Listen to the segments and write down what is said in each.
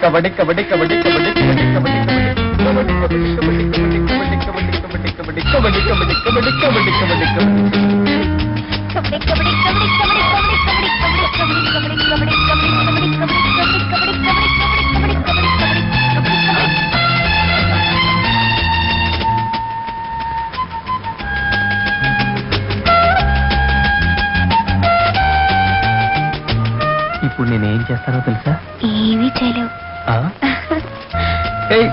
కబడ్డీ కబడ్డీ కబడ్డీ కబడ్డీ కబడ్డీ కబడ్డీ కబడ్డీ కబడ్డీ కబడ్డీ కబడ్డీ కబడ్డీ కబడ్డీ కబడ్డీ కబడ్డీ కబడ్డీ కబడ్డీ కబడ్డీ కబడ్డీ కబడ్డీ ఇప్పుడు నేనేం చేస్తానో తెలుసా ఏమీ చేయలేవు ఆ? ఏయ్.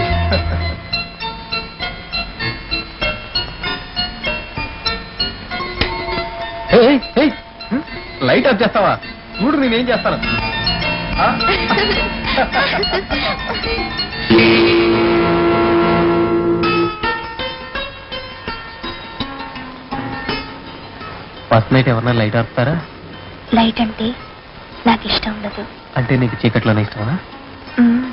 ఏయ్, ఏయ్, హ్మ్? లైట్ ఆఫ్ చేస్తావా చూడు నేనేం చేస్తాను ఆ? ఫస్ట్ నైట్ ఎవరన్నా లైట్ ఆపుతారా లైట్ అంటే నాకు ఇష్టం ఉండదు అంటే నీకు చీకట్లోనే ఇష్టమా మ్మ్.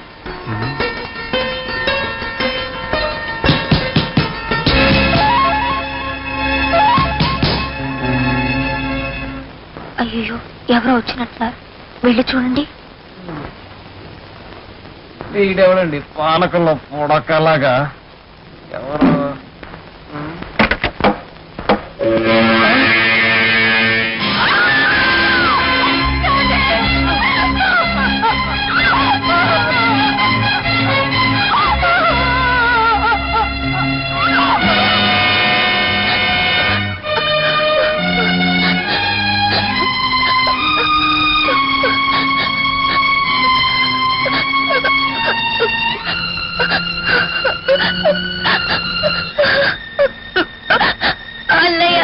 అయ్యో ఎవరో వచ్చినట్టున్నారు వెళ్ళి చూడండి వీడెవడండి పానకంలో పుడకలాగా ఎవరు అన్నయ్య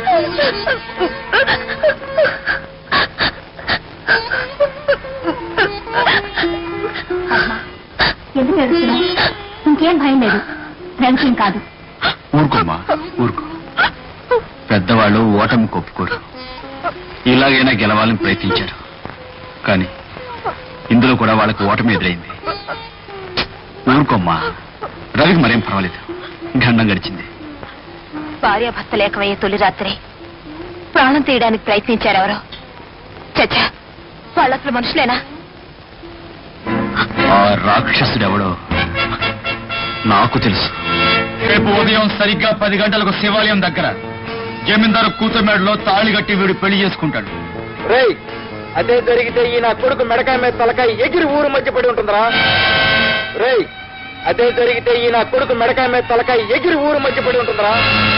ఎందుకు ఏడుస్తున్నావు ఇంకేం భయం లేదు ఫ్రెండ్స్ కాదు ఊరుకోమ్మా ఊరుకో పెద్దవాళ్ళు ఓటమి కొప్పుకోరు ఇలాగైనా గెలవాలని ప్రయత్నించారు కానీ ఇందులో కూడా వాళ్ళకి ఓటమి ఎదురైంది ఊరుకోమ్మా రవికి మరేం పర్వాలేదు గండం గడిచింది భార్యాభర్త లేకమయ్యే తొలి రాత్రి ప్రాణం తీయడానికి ప్రయత్నించారు ఎవరో చచ్చా వాళ్ళు అసలు మనుషులేనా ఆ రాక్షసుడెవడో నాకు తెలుసు రేపు ఉదయం సరిగ్గా పది గంటలకు శివాలయం దగ్గర జమీందారు కూతురుమేడలో తాళి కట్టి వీడు పెళ్లి చేసుకుంటాడు రేయ్ అదే జరిగితే ఈ నా కొడుకు మెడకాయ మీద తలకాయ ఎగిరి ఊరు మధ్య పడి ఉంటుందిరా రేయ్ అదే జరిగితే ఈ నా కొడుకు మెడకాయ మీద తలకాయ ఎగిరి ఊరు మధ్య పడి ఉంటుందిరా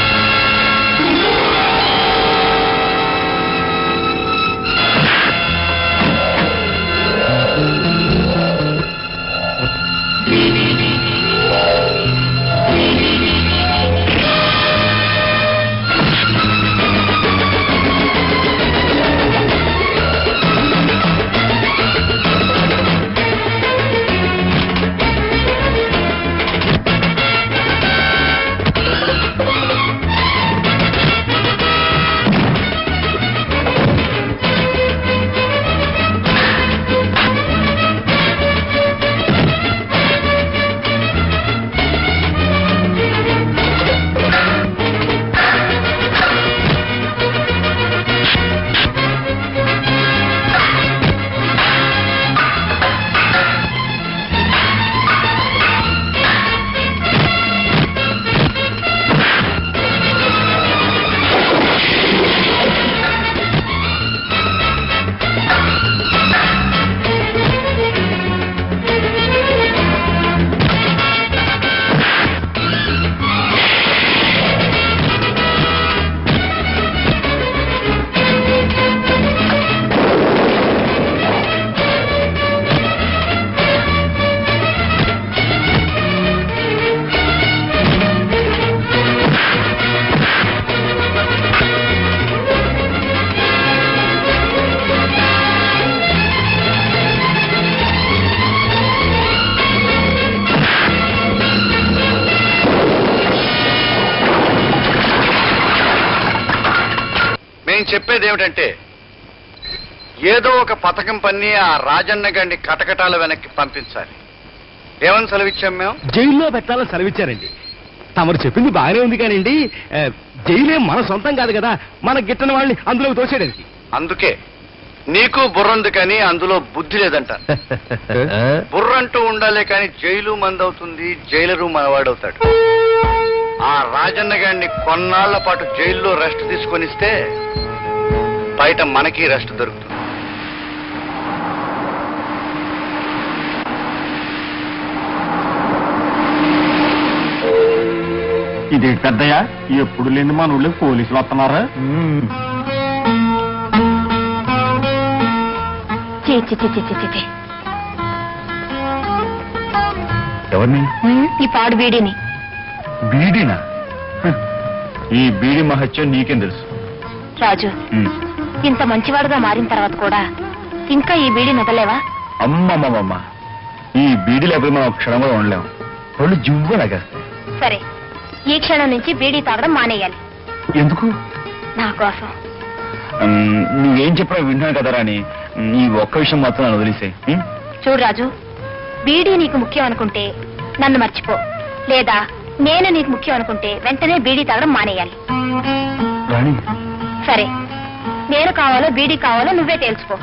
మేము చెప్పేది ఏమిటంటే ఏదో ఒక పథకం పన్ని ఆ రాజన్న గారిని కటకటాల వెనక్కి పంపించాలి ఏమని సెలవిచ్చాం మేము జైల్లో పెట్టాలని సెలవిచ్చారండి తమరు చెప్పింది బాగానే ఉంది కానివ్వండి ఆ, జైలే మన సొంతం కాదు కదా మన గిట్టని వాళ్ళని అందులోకి తోసేయడానికి అందుకే నీకు బుర్రంది కానీ అందులో బుద్ధి లేదంట బుర్రంటూ ఉండాలే కానీ జైలు మందవుతుంది జైలరు మనవాడవుతాడు ఆ రాజన్న గారిని కొన్నాళ్ల పాటు జైల్లో రెస్ట్ తీసుకొనిస్తే బయట మనకి రెస్ట్ దొరుకుతుంది ఇది పెద్దయ్య ఎప్పుడు లేని మన ఊళ్ళో పోలీసులు వస్తున్నారా చీ చీ చీ చీ చీ, చీ, చీ. ఎవరిని ఉమ్, ఈ పాడు బీడీని బీడీనా హ, ఈ బీడి మహత్యం నీకేం తెలుసు రాజు ఉమ్. ఇంత మంచివాడుగా మారిన తర్వాత కూడా ఇంకా ఈ బీడీ నొదలేవా అమ్మమ్మమ్మ ఈ బీడీ లేకపోతే మనం ఒక క్షణం కూడా ఉండలేము వాళ్ళు జువ్వు లాగేస్తాయి సరే ఈ క్షణం నుంచి బీడీ తాగడం మానేయాలి ఎందుకు నా కోసం ఉమ్, నువ్వేం చెప్పినా వింటున్నాను కదా రాని ఉమ్, ఈ ఒక్క విషయం మాత్రం నన్ను వదిలేసే చూడు రాజు బీడీ నీకు ముఖ్యం అనుకుంటే నన్ను మర్చిపో లేదా నేను నీకు ముఖ్యం అనుకుంటే వెంటనే బీడీ తాగడం మానేయాలి రాణి సరే నేను కావాలో బీడీ కావాలో నువ్వే తేల్చుకో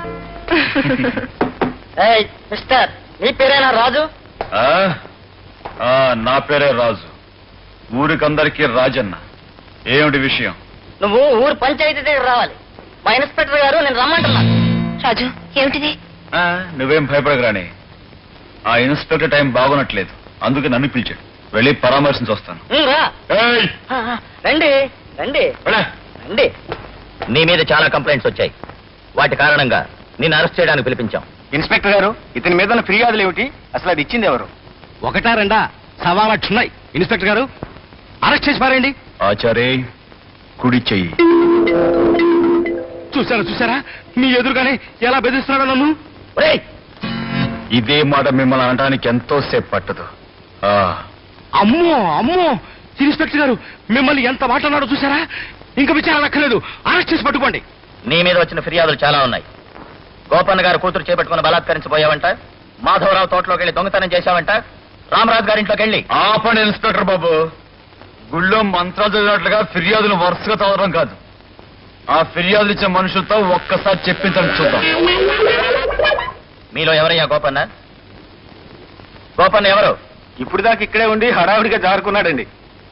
మిస్టర్ నీ పేరేనా రాజు ఆ, ఆ, నా పేరే రాజు ఊరికందరికీ రాజన్న ఏమిటి విషయం నువ్వు ఊరు పంచాయతీ దగ్గర రావాలి మా ఇన్స్పెక్టర్ గారు నేను రమ్మంటున్నాను రాజు ఏమిటిది ఆ, నువ్వేం భయపడకరాని ఆ ఇన్స్పెక్టర్ టైం బాగున్నట్లేదు అందుకే నన్ను పిలిచాడు వెళ్ళి పరామర్శించి వస్తాను ఉమ్, రా ఏయ్! ఆ, ఆ, రండి రండి వెళ్ళ. రండి నీ మీద చాలా కంప్లైంట్స్ వచ్చాయి వాటి కారణంగా నిన్ను అరెస్ట్ చేయడానికి పిలిపించాం ఇన్స్పెక్టర్ గారు ఇతని మీద ఉన్న ఫిర్యాదులు ఏమిటి అసలు అది ఇచ్చింది ఎవరు ఒకటా రెండా సవా లక్ష ఉన్నాయి ఇన్స్పెక్టర్ గారు అరెస్ట్ చేసి పారండి ఆచారే కుడి చెయ్యి చూసారా చూసారా మీ ఎదురుగానే ఎలా బెదిరిస్తున్నాడో నన్ను ఒరేయ్! ఇదే మాట మిమ్మల్ని అనడానికి ఎంతో సేపు పట్టదు ఆ, అమ్మో అమ్మో ఇన్స్పెక్టర్ గారు మిమ్మల్ని ఎంత మాట అన్నాడో చూసారా ఇంకా విచారణ అక్కర్లేదు అరెస్ట్ చేసి పట్టుకోండి నీ మీద వచ్చిన ఫిర్యాదులు చాలా ఉన్నాయి గోపన్న గారు కూతురు చేపట్టుకుని బలాత్కరించబోయావంట మాధవరావు తోటలోకి వెళ్ళి దొంగతనం చేశావంట రామరాజు గారి ఇంట్లోకి వెళ్ళి ఆపండి ఇన్స్పెక్టర్ బాబు గుళ్ళో మంత్రాలు చదివినట్లుగా ఫిర్యాదులు వరుసగా చదవడం కాదు ఆ ఫిర్యాదులు ఇచ్చే మనుషులతో ఒక్కసారి చెప్పించండి చూద్దాం మీలో ఎవరయ్యా గోపన్న గోపన్న ఎవరు ఇప్పుడు దాకా ఇక్కడే ఉండి హడావుడిగా జారుకున్నాడండి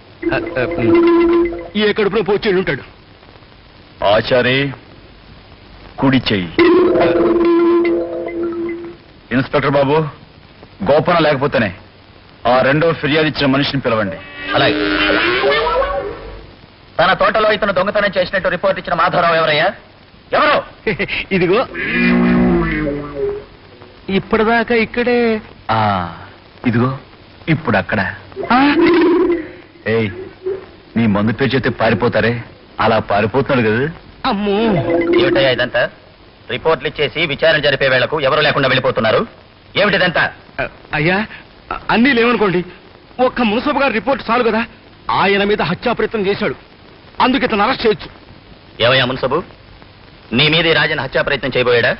ఏ కడుపులో పోచేడు ఉంటాడు ఆచారి కుడి చెయ్యి ఇన్స్పెక్టర్ బాబు గోపన లేకపోతేనే ఆ రెండో ఫిర్యాదు ఇచ్చిన మనిషిని పిలవండి అలాగే తన తోటలో ఇతను దొంగతనం చేసినట్టు రిపోర్ట్ ఇచ్చిన మాధవరావు ఎవరయ్యా ఎవరు ఇదిగో ఇప్పటిదాకా ఇక్కడే ఆ ఇదిగో ఇప్పుడు అక్కడ ఏయ్ నీ మందు పేరు చెప్తే పారిపోతారే అలా పారిపోతున్నాడు కదా అమ్మో ఏమిటయ్యా ఇదంతా రిపోర్ట్లు ఇచ్చేసి విచారణ జరిపే వేళకు ఎవరు లేకుండా వెళ్ళిపోతున్నారు ఏమిటిదంతా అ- అయ్యా అ- అన్నీ లేవనుకోండి ఒక్క మున్సబ్ గారి రిపోర్ట్ చాలు కదా ఆయన మీద హత్యా ప్రయత్నం చేశాడు అందుకే ఇతను అరెస్ట్ చేయొచ్చు ఏవయ్యా మున్సబు నీ మీద ఈ రాజన్ హత్యా ప్రయత్నం చేయబోయాడా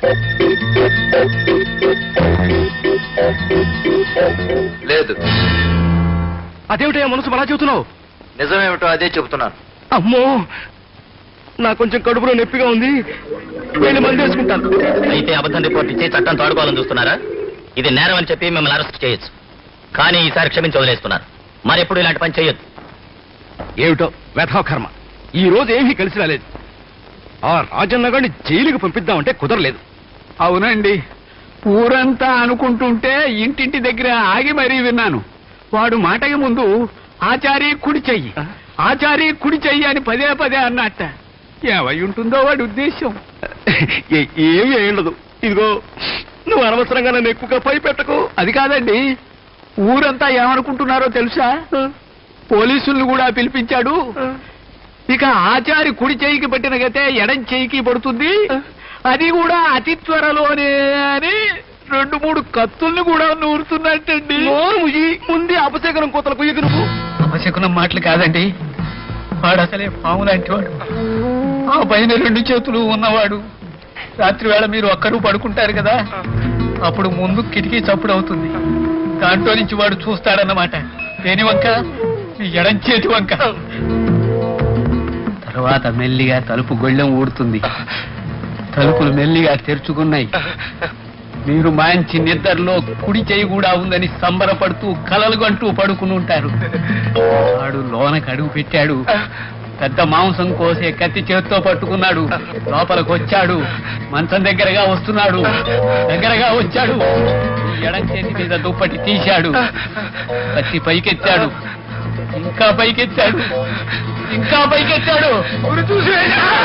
లేదు అదేమిటయ్యా మున్సబ్ అలా చెబుతున్నావు నిజమేమిటో అదే చెబుతున్నాను అమ్మో నాకు కొంచెం కడుపులో నొప్పిగా ఉంది వెళ్ళి మంది వేసుకుంటాను అయితే అబద్ధం రిపోర్ట్ ఇచ్చి చట్టం తోడుకోవాలని చూస్తున్నారా ఇది నేరం అని చెప్పి మిమ్మల్ని అరెస్ట్ చేయొచ్చు కానీ ఈసారి క్షమించి వదిలేస్తున్నారు మరెప్పుడు ఇలాంటి పని చేయొద్దు ఏమిటో వెధవ కర్మ ఈ రోజు ఏమీ కలిసి రాలేదు ఆ రాజన్న గారిని జైలుకి పంపిద్దామంటే కుదరలేదు అవునండి ఊరంతా అనుకుంటుంటే ఇంటింటి దగ్గర ఆగి మరీ విన్నాను వాడు మాటకి ముందు ఆచారి కుడి చెయ్యి ఆచారి కుడి చెయ్యి అని పదే పదే అన్నట్ట ఏమై ఉంటుందో వాడి ఉద్దేశం ఏ- ఏమీ ఉండదు ఇదిగో నువ్వు అనవసరంగా నన్ను ఎక్కువగా పై పెట్టకు అది కాదండి ఊరంతా ఏమనుకుంటున్నారో తెలుసా పోలీసుల్ని కూడా పిలిపించాడు ఇక ఆచారి కుడి చెయ్యికి పట్టిన గతే ఎడం చెయ్యికి పడుతుంది అది కూడా అతి త్వరలోనే అని రెండు మూడు కత్తుల్ని కూడా నూరుతున్నట్టండి నోరు ముయ్యి, ముందే అపశకనం కోతలు కుయ్యకు నువ్వు అపశకునం మాటలు కాదండి వాడు అసలే పాము లాంటి వాడు ఆ పైన రెండు చేతులు ఉన్నవాడు రాత్రి వేళ మీరు ఒక్కరు పడుకుంటారు కదా అప్పుడు ముందు కిటికీ చప్పుడు అవుతుంది దాంట్లో నుంచి వాడు చూస్తాడన్నమాట దేని వంక ఈ ఎడం చేతి వంక తర్వాత మెల్లిగా తలుపు గొళ్ళెం ఊడుతుంది తలుపులు మెల్లిగా తెరుచుకున్నాయి మీరు మంచి నిద్రలో కుడి చేయి కూడా ఉందని సంబరపడుతూ కలలుగంటూ పడుకుని ఉంటారు వాడు లోనకు అడుగు పెట్టాడు పెద్ద మాంసం కోసే కత్తి చేత్తో పట్టుకున్నాడు లోపలికి వచ్చాడు మంచం దగ్గరగా వస్తున్నాడు దగ్గరగా వచ్చాడు ఈ ఎడం చేతి మీద దుప్పటి తీశాడు కత్తి పైకెత్తాడు ఇంకా పైకెత్తాడు ఇంకా పైకెత్తాడు ఉరి చూసి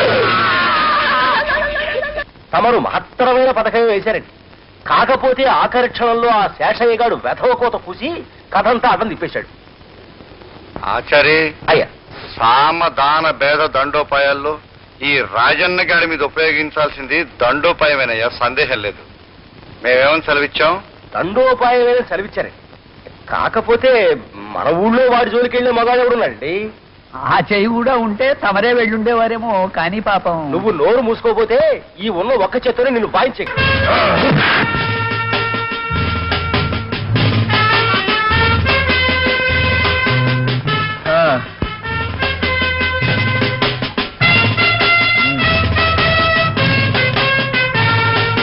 తమరు మహత్తరమైన పథకం వేశారండి కాకపోతే ఆఖరి క్షణంలో ఆ శేషయ్య గాడు వెధవ కోత పూసి కథంతా అర్థం తిప్పేశాడు ఆచారి అయ్యా సామదాన భేద దండోపాయాల్లో ఈ రాజన్న గారి మీద ఉపయోగించాల్సింది దండోపాయమేనయ్యా సందేహం లేదు మేమేమని సెలవిచ్చాం దండోపాయమైన సెలవిచ్చారండి కాకపోతే మన ఊళ్ళో వాడి జోలికి వెళ్ళే మగాడు ఎవడున్నాడండి ఆ చెయ్యి కూడా ఉంటే తమరే వెళ్ళుండేవారేమో కానీ పాపం నువ్వు నోరు మూసుకోపోతే ఈ ఉన్న ఒక్క చేత్తోనే నిన్ను బాయించే